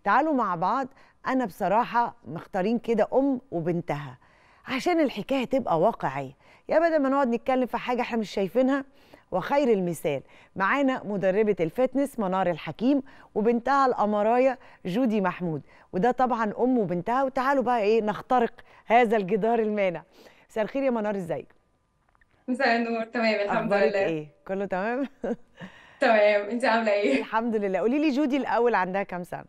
تعالوا مع بعض انا بصراحه مختارين كده ام وبنتها عشان الحكايه تبقى واقعيه يا بدل ما نقعد نتكلم في حاجه احنا مش شايفينها وخير المثال معانا مدربة الفتنس منار الحكيم وبنتها الأمراية جودي محمود وده طبعا أم وبنتها وتعالوا بقى إيه نخترق هذا الجدار المانع مساء الخير يا منار ازيك مساء النور تمام الحمد أخبارك لله إيه كله تمام تمام انت عامله ايه الحمد لله قولي لي جودي الأول عندها كام سنة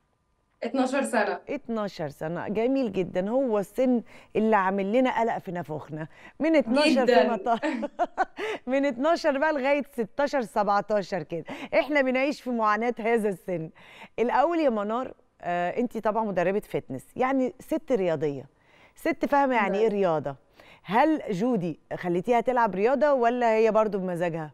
12 سنه 12 سنة جميل جدا هو السن اللي عامل لنا قلق في نافوخنا من 12 جداً. فيما طال من 12 بقى لغاية 16 17 كده احنا بنعيش في معاناة هذا السن الأول يا منار آه انت طبعا مدربة فتنس يعني ست رياضية ست فاهمة يعني ايه نعم. رياضة هل جودي خليتيها تلعب رياضة ولا هي برضو بمزاجها؟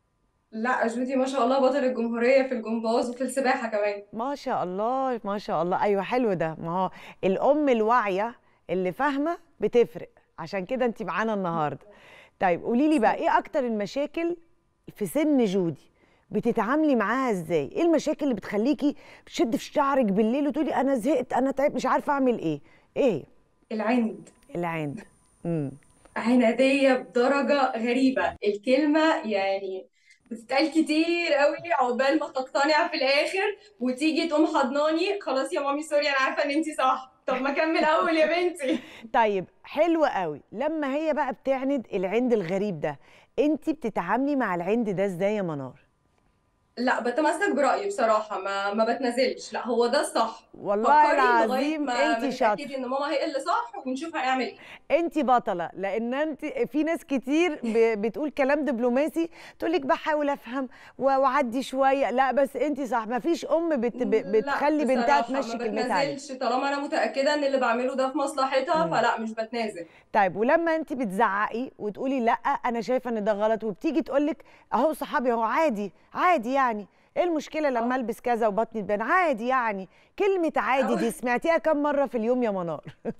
لا جودي ما شاء الله بطل الجمهوريه في الجمباز وفي السباحه كمان ما شاء الله ما شاء الله ايوه حلو ده ما هو الام الواعيه اللي فاهمه بتفرق عشان كده انت معانا النهارده طيب قولي لي بقى ايه اكتر المشاكل في سن جودي بتتعاملي معاها ازاي ايه المشاكل اللي بتخليكي بتشد في شعرك بالليل وتقولي انا زهقت انا تعبت مش عارفه اعمل ايه ايه العند العند امم عناديه بدرجه غريبه الكلمه يعني بتتقال كتير قوي عقبال ما تقتنع في الاخر وتيجي تقوم حضناني خلاص يا مامي سوري انا عارفه ان انت صح طب ما كمل اول يا بنتي طيب حلو قوي لما هي بقى بتعند العند الغريب ده انت بتتعاملي مع العند ده ازاي يا منار لا بتمسك برأيي بصراحة ما ما بتنازلش لا هو ده الصح والله فكري لغاية العظيم ما انت ما شاطره تتأكدي ان ماما هي اللي صح ونشوف هنعمل ايه انت بطله لان انت في ناس كتير ب- بتقول كلام دبلوماسي تقول لك بحاول افهم و- واعدي شويه لا بس انت صح ما فيش ام بت ب- لا بتخلي بنتها بصراحة تمشي ما كلمتها عليها بتنازلش طالما انا متأكدة ان اللي بعمله ده في مصلحتها مم. فلا مش بتنازل طيب ولما انت بتزعقي وتقولي لا انا شايفه ان ده غلط وبتيجي تقول لك اهو صحابي اهو عادي عادي يعني ايه المشكله لما اه البس كذا وبطني تبان عادي يعني كلمه عادي أو دي سمعتيها كم مره في اليوم يا منار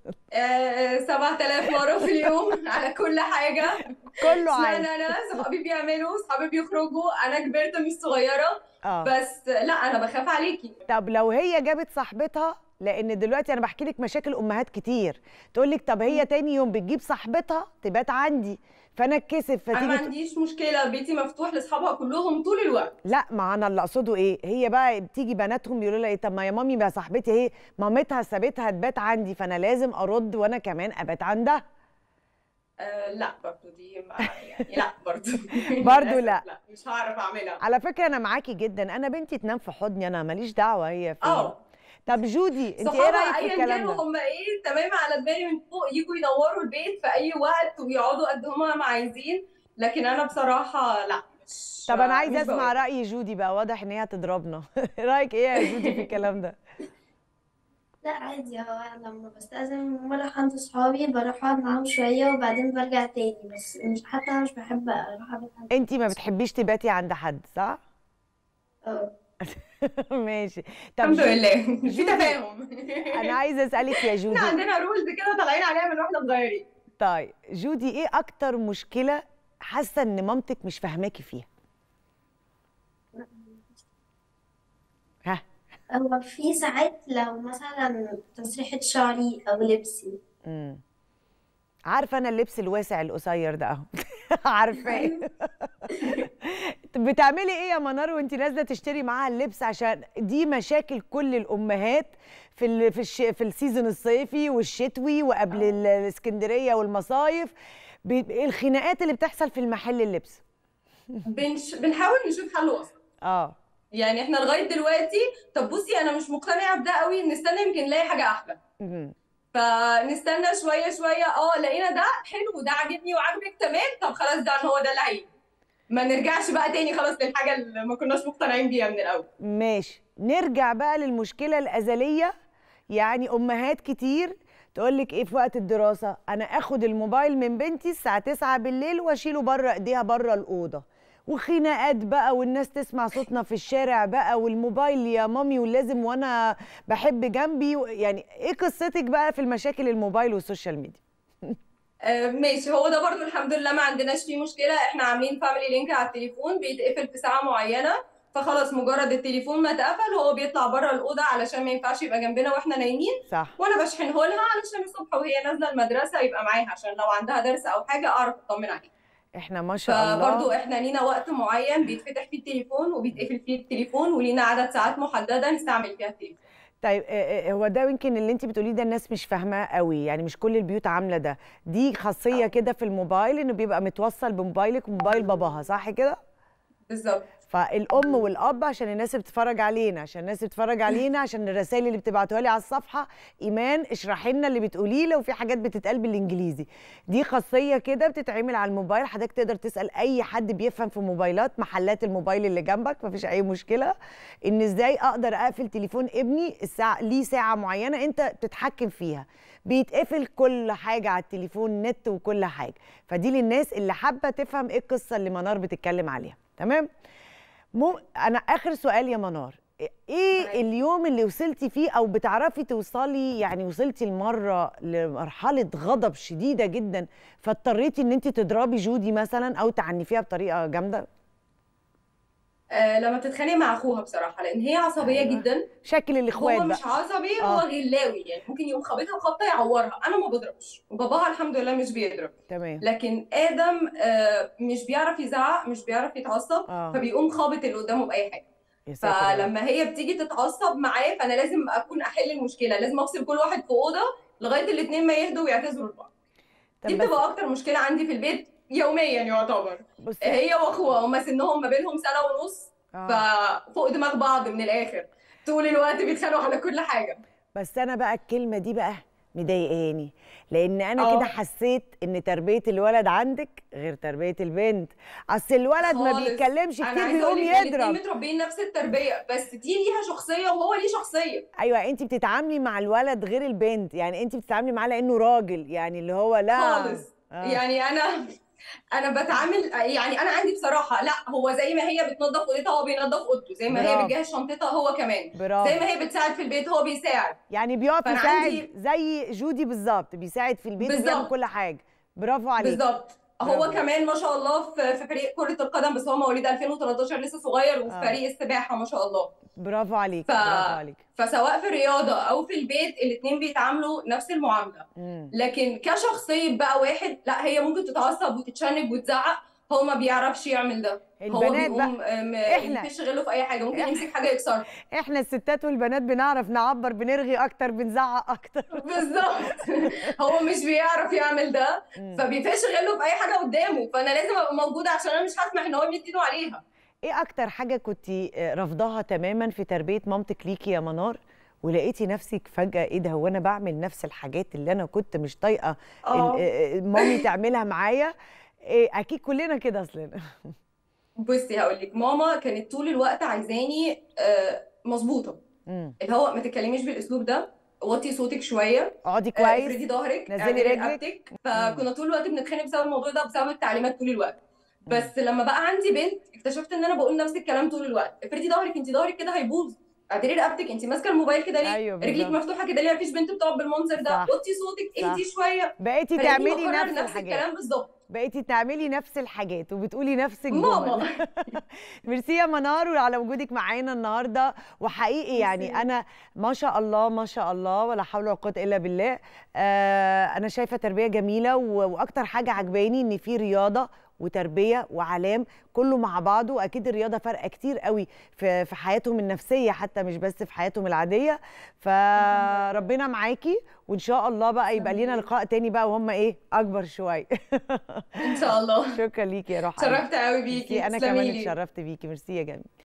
آه، 7000 مرة في اليوم على كل حاجة كله اشمعنى عادي انا صحابي بيعملوا صحابي بيخرجوا انا كبرت مش صغيرة اه بس لا انا بخاف عليكي طب لو هي جابت صاحبتها لان دلوقتي انا بحكي لك مشاكل امهات كتير تقول لك طب هي مم. تاني يوم بتجيب صاحبتها تبات عندي فانا اتكسف انا ما فتيجي ت... عنديش مشكلة بيتي مفتوح لاصحابها كلهم طول الوقت لا ما انا اللي اقصده ايه هي بقى بتيجي بناتهم يقولوا لها ايه طب ما يا مامي بقى صاحبتي اهي مامتها سابتها تبات عندي فانا لازم ارد وانا كمان ابات عندها آه لا برضو دي ما يعني لا برضو برضو للأسف لا لا مش هعرف اعملها على فكره انا معاكي جدا انا بنتي تنام في حضني انا ماليش دعوه هي فين اه طب جودي انت ايه صحابها رايك في ايا الكلام كانوا ده هم ايه تمام على دماغي من فوق يجوا ينوروا البيت في اي وقت ويقعدوا قد هما ما عايزين لكن انا بصراحة لا مش طب انا عايزه مش اسمع بوافق راي جودي بقى واضح ان هي هتضربنا رايك ايه يا جودي في الكلام ده لا عادي هو لما بستأذن بروح عند صحابي بروح أقعد معاهم شوية وبعدين برجع تاني بس مش حتى أنا مش بحب أروح أبات عند انت ما صحابي بتحبيش تباتي عند حد صح اه ماشي طب الحمد جو... لله في جودي تفاهم انا عايزه اسالك يا احنا جودي عندنا رولز كده طالعين عليها من واحنا صغيرين طيب جودي ايه اكتر مشكله حاسه ان مامتك مش فاهماكي فيها ها هو في ساعات لو مثلا تسريحة شعري أو لبسي امم عارفه انا اللبس الواسع القصير ده اهو عارفاه ايوه طب بتعملي ايه يا منار وانت نازله تشتري معاها اللبس عشان دي مشاكل كل الامهات في ال في الش في السيزون الصيفي والشتوي وقبل ال- الاسكندريه والمصايف ب- الخناقات اللي بتحصل في المحل اللبس بنش... بنحاول نشوف حل وسط اه يعني احنا لغايه دلوقتي طب بصي انا مش مقتنعه بده قوي نستنى يمكن نلاقي حاجه احلى مم. فنستنى شويه شويه اه لقينا ده حلو ده عاجبني وعاجبك تمام طب خلاص ده هو ده اللي هيجي ما نرجعش بقى تاني خلاص للحاجه اللي ما كناش مقتنعين بيها من الاول ماشي نرجع بقى للمشكله الازليه يعني امهات كتير تقول لك ايه في وقت الدراسه انا اخد الموبايل من بنتي الساعه 9 بالليل واشيله بره ايديها بره الاوضه وخناقات بقى والناس تسمع صوتنا في الشارع بقى والموبايل يا مامي ولازم وانا بحب جنبي و- يعني ايه قصتك بقى في المشاكل الموبايل والسوشيال ميديا آه ماشي هو ده برضو الحمد لله ما عندناش فيه مشكله احنا عاملين فاميلي لينك على التليفون بيتقفل في ساعه معينه فخلاص مجرد التليفون ما اتقفل هو بيطلع بره الاوضه علشان ما ينفعش يبقى جنبنا واحنا نايمين صح وانا بشحنه لها علشان الصبح وهي نازله المدرسه يبقى معاها عشان لو عندها درس او حاجه اعرف اطمن عليها احنا ما شاء فبرضو الله احنا لينا وقت معين بيتفتح فيه التليفون وبيتقفل فيه التليفون ولينا عدد ساعات محدده نستعمل فيها التليفون طيب آه، آه، هو ده يمكن اللي انت بتقوليه ده الناس مش فاهماه قوي يعني مش كل البيوت عامله ده دي خاصيه آه. كده في الموبايل انه بيبقى متوصل بموبايلك وموبايل باباها صح كده بالظبط فالام والاب عشان الناس اللي بتتفرج علينا عشان الناس اللي بتتفرج علينا عشان الرسائل اللي بتبعتوها لي على الصفحه ايمان اشرحي لنا اللي بتقوليه لو في حاجات بتتقال بالانجليزي دي خاصيه كده بتتعمل على الموبايل حضرتك تقدر تسال اي حد بيفهم في موبايلات محلات الموبايل اللي جنبك مفيش اي مشكله ان ازاي اقدر اقفل تليفون ابني الساعه ليه ساعه معينه انت بتتحكم فيها بيتقفل كل حاجه على التليفون نت وكل حاجه فدي للناس اللي حابه تفهم ايه القصه اللي منار بتتكلم عليها تمام مو انا اخر سؤال يا منار ايه معاك. اليوم اللي وصلتي فيه او بتعرفي توصلي يعني وصلتي لمره لمرحله غضب شديده جدا فاضطريتي ان انت تضربي جودي مثلا او تعنفيها بطريقه جامده آه لما بتتخانق مع اخوها بصراحه لان هي عصبيه أيوة. جدا شكل الاخوات هو بقى مش عصبي آه. هو غلاوي يعني ممكن يقوم خابطها خبطه يعورها انا ما بضربش وباباها الحمد لله مش بيضرب تمام لكن ادم آه مش بيعرف يزعق مش بيعرف يتعصب اه فبيقوم خابط اللي قدامه باي حاجه يا ساتر يا رب. فلما هي بتيجي تتعصب معاه فانا لازم اكون احل المشكله لازم افصل كل واحد في اوضه لغايه الاثنين ما يهدوا ويعتذروا لبعض طب دي بس بتبقى اكتر مشكله عندي في البيت يوميا يعتبر بصي هي واخوها هما سنهم ما بينهم سنه ونص آه. ففوق دماغ بعض من الاخر طول الوقت بيتخانقوا على كل حاجه بس انا بقى الكلمه دي بقى مضايقاني لان انا آه. كده حسيت ان تربيه الولد عندك غير تربيه البنت اصل الولد ما خالص. بيتكلمش انا كتير عايزه بيقوم اقول لك الاتنين يضرب متربيين نفس التربيه بس دي ليها شخصيه وهو ليه شخصيه ايوه انت بتتعاملي مع الولد غير البنت يعني انت بتتعاملي معاه لانه راجل يعني اللي هو لا خالص آه. يعني انا انا بتعامل يعني انا عندي بصراحه لا هو زي ما هي بتنظف اوضتها هو بينظف اوضته زي ما هي برافو. بتجهز شنطتها هو كمان برافو زي ما هي بتساعد في البيت هو بيساعد يعني بيقف فأنا يساعد عندي- زي جودي بالظبط بيساعد في البيت وبيعمل بالظبط. كل حاجه برافو عليك بالظبط برافو. هو كمان ما شاء الله في في فريق كرة القدم بس هو مواليد 2013 لسه صغير وفي آه. فريق السباحة ما شاء الله برافو عليك ف- برافو عليك فسواء في الرياضة أو في البيت الاتنين بيتعاملوا نفس المعاملة مم. لكن كشخصية بقى واحد لا هي ممكن تتعصب وتتشنج وتزعق هو ما بيعرفش يعمل ده هو البنات بقى بيقوم آم، إحنا. يفش غله في أي حاجة ممكن إحنا. يمسك حاجة يكسرها احنا الستات والبنات بنعرف نعبر بنرغي اكتر بنزعق اكتر بالظبط هو مش بيعرف يعمل ده مم. فبيفش غله في أي حاجة قدامه فأنا لازم أبقى موجودة عشان أنا مش هسمح إن هو يمد إيده عليها ايه اكتر حاجه كنت رافضاها تماما في تربيه مامتك ليكي يا منار ولقيتي نفسك فجاه ايه ده هو انا بعمل نفس الحاجات اللي انا كنت مش طايقه اه ال- آه، مامي تعملها معايا إيه اكيد كلنا كده اصلا بصي هقول لك ماما كانت طول الوقت عايزاني آه، مظبوطه مم. اللي هو ما تتكلميش بالاسلوب ده وطي صوتك شويه اقعدي آه، كويس افردي ظهرك نزلي اعدلي رجلك. رقبتك فكنا طول الوقت بنتخانق بسبب الموضوع ده بسبب التعليمات طول الوقت بس لما بقى عندي بنت اكتشفت ان انا بقول نفس الكلام طول الوقت افردي ظهرك انت ظهرك كده هيبوظ اعدلي رقبتك انت ماسكه الموبايل كده ليه أيوة رجلك بالظبط. مفتوحه كده ليه مفيش بنت بتقعد بالمنظر ده صح. وطي صوتك اهدي شويه بقيتي فلقيتني تعملي بكرر نفس نفس الحاجات الكلام بالظبط بقيتي تعملي نفس الحاجات وبتقولي نفس الجمل ماما ميرسي يا منار وعلى وجودك معانا النهارده وحقيقي يعني ميرسي. انا ما شاء الله ما شاء الله ولا حول ولا قوه الا بالله آه انا شايفه تربيه جميله و- واكتر حاجه عجباني ان في رياضه وتربيه وعلام كله مع بعضه واكيد الرياضه فارقه كتير قوي في في حياتهم النفسيه حتى مش بس في حياتهم العاديه فربنا معاكي وان شاء الله بقى يبقى لينا لقاء تاني بقى وهم ايه اكبر شويه ان شاء الله شكرا ليكي يا روح قلبي. اتشرفت قوي بيكي ميرسي، انا تسلمي كمان لي اتشرفت بيكي ميرسي يا جميل